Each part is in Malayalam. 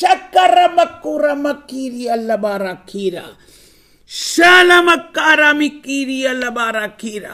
ഷക്കറമക്കുറമക്കീരി അല്ലബാറക്കീര ശലമക്കാരമിക്കീരി അല്ലബാറക്കീര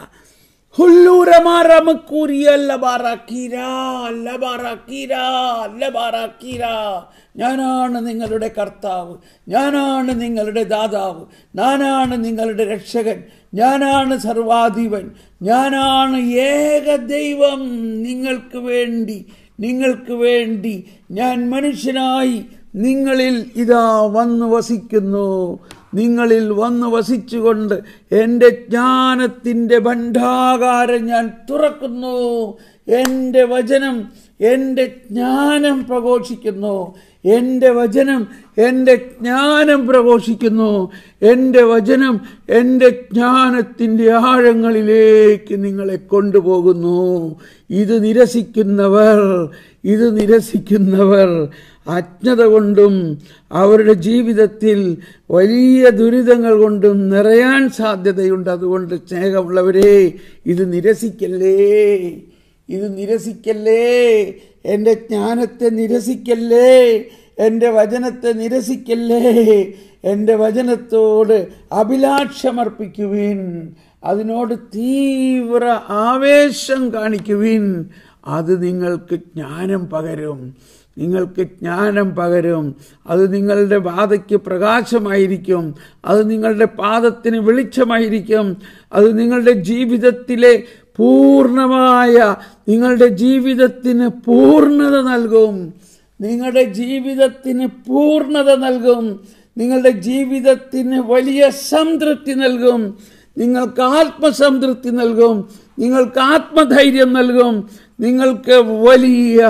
ഹുല്ലൂരമാരമക്കൂരി അല്ലബാറക്കീര അല്ലബാറക്കീര അല്ലബാറക്കീര ഞാനാണ് നിങ്ങളുടെ കർത്താവ് ഞാനാണ് നിങ്ങളുടെ ദാതാവ് ഞാനാണ് നിങ്ങളുടെ രക്ഷകൻ ഞാനാണ് സർവാധിപൻ ഞാനാണ് ഏക ദൈവം നിങ്ങൾക്ക് വേണ്ടി നിങ്ങൾക്ക് വേണ്ടി ഞാൻ മനുഷ്യനായി നിങ്ങളിൽ ഇതാ വന്നു വസിക്കുന്നു നിങ്ങളിൽ വന്നു വസിച്ചുകൊണ്ട് എൻ്റെ ജ്ഞാനത്തിൻ്റെ ഭണ്ഡാകാരം ഞാൻ തുറക്കുന്നു എൻ്റെ വചനം എൻ്റെ ജ്ഞാനം പ്രഘോഷിക്കുന്നു എൻ്റെ വചനം എൻ്റെ ജ്ഞാനം പ്രഘോഷിക്കുന്നു എൻ്റെ വചനം എൻ്റെ ജ്ഞാനത്തിൻ്റെ ആഴങ്ങളിലേക്ക് നിങ്ങളെ കൊണ്ടുപോകുന്നു ഇത് നിരസിക്കുന്നവർ ഇത് നിരസിക്കുന്നവർ അജ്ഞത കൊണ്ടും അവരുടെ ജീവിതത്തിൽ വലിയ ദുരിതങ്ങൾ കൊണ്ടും നിറയാൻ സാധ്യതയുണ്ട് അതുകൊണ്ട് സ്നേഹമുള്ളവരെ ഇത് നിരസിക്കല്ലേ ഇത് നിരസിക്കല്ലേ എൻ്റെ ജ്ഞാനത്തെ നിരസിക്കല്ലേ എൻ്റെ വചനത്തെ നിരസിക്കല്ലേ എൻ്റെ വചനത്തോട് അഭിലാഷമർപ്പിക്കുവിൻ അതിനോട് തീവ്ര ആവേശം കാണിക്കുവിൻ അത് നിങ്ങൾക്ക് ജ്ഞാനം പകരും നിങ്ങൾക്ക് ജ്ഞാനം പകരും അത് നിങ്ങളുടെ പാതയ്ക്ക് പ്രകാശമായിരിക്കും അത് നിങ്ങളുടെ പാദത്തിന് വെളിച്ചമായിരിക്കും അത് നിങ്ങളുടെ ജീവിതത്തിലെ പൂർണ്ണമായ നിങ്ങളുടെ ജീവിതത്തിന് പൂർണ്ണത നൽകും നിങ്ങളുടെ ജീവിതത്തിന് പൂർണ്ണത നൽകും നിങ്ങളുടെ ജീവിതത്തിന് വലിയ സംതൃപ്തി നൽകും നിങ്ങൾക്ക് ആത്മസംതൃപ്തി നൽകും നിങ്ങൾക്ക് ആത്മധൈര്യം നൽകും നിങ്ങൾക്ക് വലിയ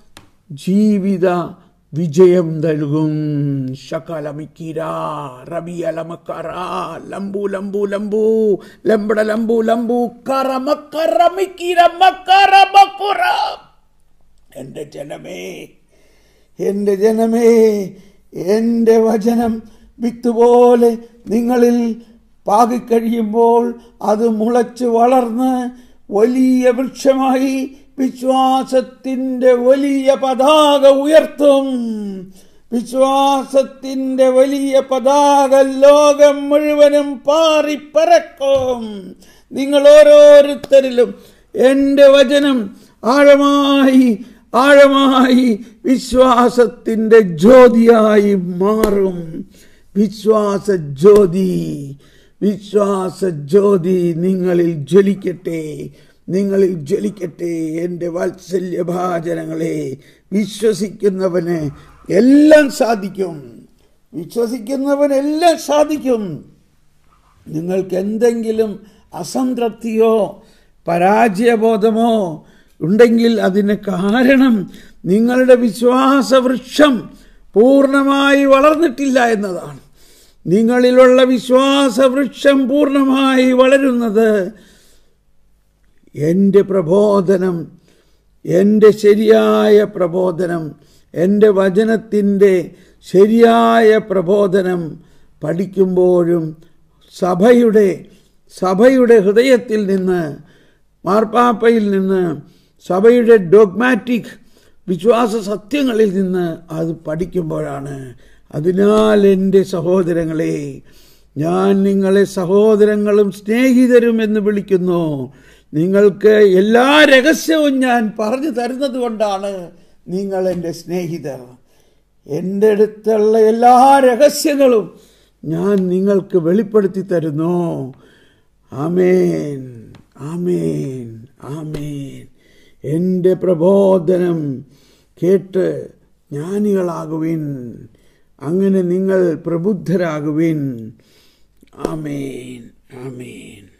ജീവിത വിജയം നൽകും ശകലമിക്കിര റബിയലമക്കറ ലംബു ലംബു ലംബു ലംബട ലംബു ലംബു കറമക്കറമിക്കിര മക്കറമക്കുറ എൻ്റെ ജനമേ എൻ്റെ ജനമേ എൻ്റെ വചനം വിത്തുപോലെ നിങ്ങളിൽ പാകിക്കഴിയുമ്പോൾ അത് മുളച്ച് വളർന്ന് വലിയ വൃക്ഷമായി വിശ്വാസത്തിൻ്റെ വലിയ പതാക ഉയർത്തും വിശ്വാസത്തിൻ്റെ വലിയ പതാക ലോകം മുഴുവനും പാറിപ്പറക്കും നിങ്ങൾ ഓരോരുത്തരിലും എൻ്റെ വചനം ആഴമായി ആഴമായി വിശ്വാസത്തിൻ്റെ ജ്യോതിയായി മാറും വിശ്വാസ ജ്യോതി വിശ്വാസ ജ്യോതി നിങ്ങളിൽ ജ്വലിക്കട്ടെ നിങ്ങളിൽ ജ്വലിക്കട്ടെ എൻ്റെ വാത്സല്യഭാചനങ്ങളെ വിശ്വസിക്കുന്നവന് എല്ലാം സാധിക്കും വിശ്വസിക്കുന്നവനെല്ലാം സാധിക്കും നിങ്ങൾക്ക് എന്തെങ്കിലും അസംതൃപ്തിയോ പരാജയബോധമോ ഉണ്ടെങ്കിൽ അതിന് കാരണം നിങ്ങളുടെ വിശ്വാസവൃക്ഷം പൂർണ്ണമായി വളർന്നിട്ടില്ല എന്നതാണ് നിങ്ങളിലുള്ള വിശ്വാസവൃക്ഷം പൂർണ്ണമായി വളരുന്നത് എൻ്റെ പ്രബോധനം എൻ്റെ ശരിയായ പ്രബോധനം എൻ്റെ വചനത്തിൻ്റെ ശരിയായ പ്രബോധനം പഠിക്കുമ്പോഴും സഭയുടെ സഭയുടെ ഹൃദയത്തിൽ നിന്ന് മാർപ്പാപ്പയിൽ നിന്ന് സഭയുടെ ഡോഗ്മാറ്റിക് വിശ്വാസ സത്യങ്ങളിൽ നിന്ന് അത് പഠിക്കുമ്പോഴാണ് അതിനാൽ എൻ്റെ സഹോദരങ്ങളെ ഞാൻ നിങ്ങളെ സഹോദരങ്ങളും സ്നേഹിതരും എന്ന് വിളിക്കുന്നു നിങ്ങൾക്ക് എല്ലാ രഹസ്യവും ഞാൻ പറഞ്ഞു തരുന്നത് കൊണ്ടാണ് നിങ്ങൾ എൻ്റെ സ്നേഹിതർ എൻ്റെ അടുത്തുള്ള എല്ലാ രഹസ്യങ്ങളും ഞാൻ നിങ്ങൾക്ക് വെളിപ്പെടുത്തി തരുന്നു ആമേൻ ആമേൻ ആമേൻ എൻ്റെ പ്രബോധനം കേട്ട് ജ്ഞാനികളാകുവിൻ അങ്ങനെ നിങ്ങൾ പ്രബുദ്ധരാകുവിൻ ആമേൻ ആമേൻ